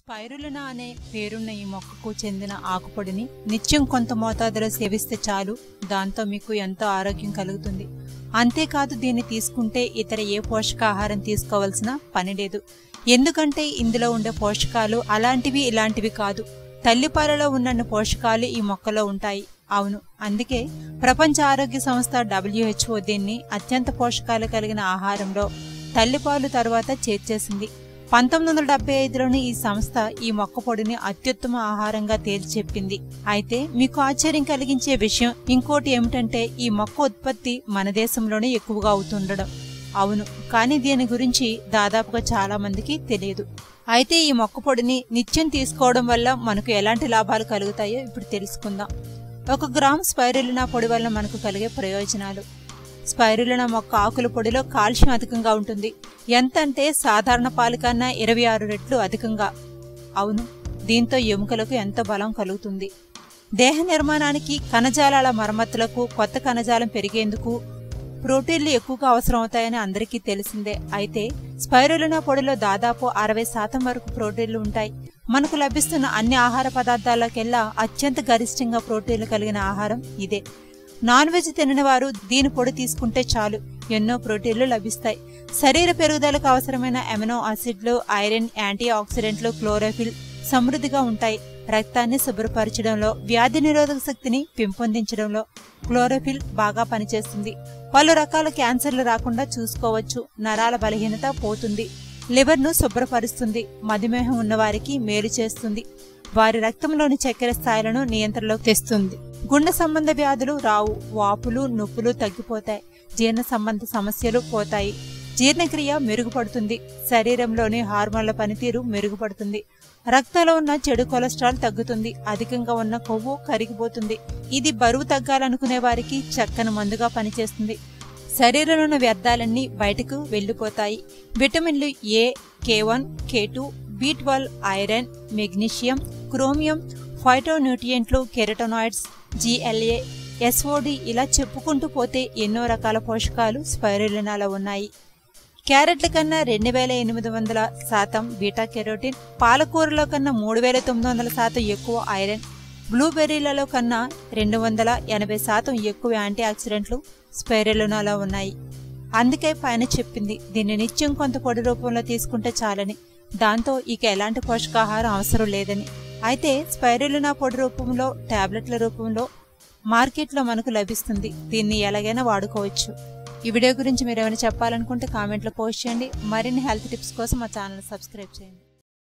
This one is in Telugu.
స్పైరులినా అనే పేరున్న ఈ మొక్కకు చెందిన ఆకుపొడిని నిత్యం కొంత మోతాదులో సేవిస్తే చాలు దాంతో మీకు ఎంతో ఆరోగ్యం కలుగుతుంది అంతేకాదు దీన్ని తీసుకుంటే ఇతర ఏ పోషకాహారం తీసుకోవాల్సిన పని లేదు ఎందుకంటే ఇందులో ఉండే పోషకాలు అలాంటివి ఇలాంటివి కాదు తల్లిపాలలో ఉన్న పోషకాలు ఈ మొక్కలో ఉంటాయి అవును అందుకే ప్రపంచ ఆరోగ్య సంస్థ డబ్ల్యూహెచ్ఓ దీన్ని అత్యంత పోషకాలు కలిగిన ఆహారంలో తల్లిపాలు తర్వాత చేర్చేసింది పంతొమ్మిది వందల డెబ్బై ఐదులోని ఈ సంస్థ ఈ మొక్క పొడిని అత్యుత్తమ ఆహారంగా తేల్చి చెప్పింది అయితే మీకు ఆశ్చర్యం కలిగించే విషయం ఇంకోటి ఏమిటంటే ఈ మొక్క ఉత్పత్తి మన దేశంలోనే ఎక్కువగా అవుతుండడం అవును కానీ దీని గురించి దాదాపుగా చాలా మందికి తెలియదు అయితే ఈ మొక్క పొడిని నిత్యం తీసుకోవడం వల్ల మనకు ఎలాంటి లాభాలు కలుగుతాయో ఇప్పుడు తెలుసుకుందాం ఒక గ్రామ్ స్పైరులినా పొడి వల్ల మనకు కలిగే ప్రయోజనాలు స్పైరులినా మొక్క ఆకుల పొడిలో కాల్షియం అధికంగా ఉంటుంది ఎంతంటే సాధారణ పాలు కన్నా ఇరవై ఆరు రెట్లు అధికంగా అవును దీంతో ఎముకలకు ఎంతో బలం కలుగుతుంది దేహ నిర్మాణానికి కణజాలాల మరమ్మతులకు కొత్త కణజాలం పెరిగేందుకు ప్రోటీన్లు ఎక్కువగా అవసరం అవుతాయని అందరికీ తెలిసిందే అయితే స్పైరులినా పొడిలో దాదాపు అరవై శాతం వరకు ప్రోటీన్లు ఉంటాయి మనకు లభిస్తున్న అన్ని ఆహార పదార్థాలకెల్లా అత్యంత గరిష్టంగా ప్రోటీన్లు కలిగిన ఆహారం ఇదే నాన్ వెజ్ తినని వారు దీని పొడి తీసుకుంటే చాలు ఎన్నో ప్రోటీన్లు లభిస్తాయి శరీర పెరుగుదలకు అవసరమైన అమినో ఆసిడ్లు ఐరన్ యాంటీ ఆక్సిడెంట్లు క్లోరోఫిల్ సమృద్ధిగా ఉంటాయి రక్తాన్ని శుభ్రపరచడంలో వ్యాధి నిరోధక శక్తిని పెంపొందించడంలో క్లోరోఫిల్ బాగా పనిచేస్తుంది పలు రకాల క్యాన్సర్లు రాకుండా చూసుకోవచ్చు నరాల బలహీనత పోతుంది లివర్ను శుభ్రపరుస్తుంది మధుమేహం ఉన్నవారికి మేలు చేస్తుంది వారి రక్తంలోని చక్కెర స్థాయిలను నియంత్రణలోకి తెస్తుంది గుండె సంబంధ వ్యాధులు రావు వాపులు నొప్పులు తగ్గిపోతాయి జీర్ణ సంబంధ సమస్యలు పోతాయి జీర్ణక్రియ మెరుగుపడుతుంది శరీరంలోని హార్మోన్ల పనితీరు మెరుగుపడుతుంది రక్తంలో ఉన్న చెడు కొలెస్ట్రాల్ తగ్గుతుంది అధికంగా ఉన్న కొవ్వు కరిగిపోతుంది ఇది బరువు తగ్గాలనుకునే వారికి చక్కని మందుగా పనిచేస్తుంది శరీరంలో ఉన్న వ్యర్థాలన్నీ బయటకు వెళ్లిపోతాయి విటమిన్లు A K one K two B twelve iron magnesium chromium ఫైటోన్యూట్రియంట్లు కెరటోనాయిడ్స్ జిఎల్ఏ ఎస్ఓడి ఇలా చెప్పుకుంటూ పోతే ఎన్నో రకాల పోషకాలు స్పైరులినాలో ఉన్నాయి క్యారెట్ల కన్నా రెండు వేల ఎనిమిది వందల శాతం బీటా కెరోటిన్ పాలకూరలో కన్నా మూడు వేల తొమ్మిది వందల శాతం ఎక్కువ ఐరన్ బ్లూబెర్రీలలో కన్నా రెండు వందల ఎనభై శాతం ఎక్కువ యాంటీ ఆక్సిడెంట్లు స్పైరులినాలో ఉన్నాయి అందుకే పైన చెప్పింది దీన్ని నిత్యం కొంత పొడి రూపంలో తీసుకుంటే చాలని దాంతో ఇక ఎలాంటి పోషకాహారం అవసరం లేదని అయితే స్పైరులినా పొడి రూపంలో టాబ్లెట్ల రూపంలో మార్కెట్లో మనకు లభిస్తుంది దీన్ని ఎలాగైనా వాడుకోవచ్చు ఈ వీడియో గురించి మీరు ఏమైనా చెప్పాలనుకుంటే కామెంట్లో పోస్ట్ చేయండి మరిన్ని హెల్త్ టిప్స్ కోసం మా ఛానల్ సబ్స్క్రైబ్ చేయండి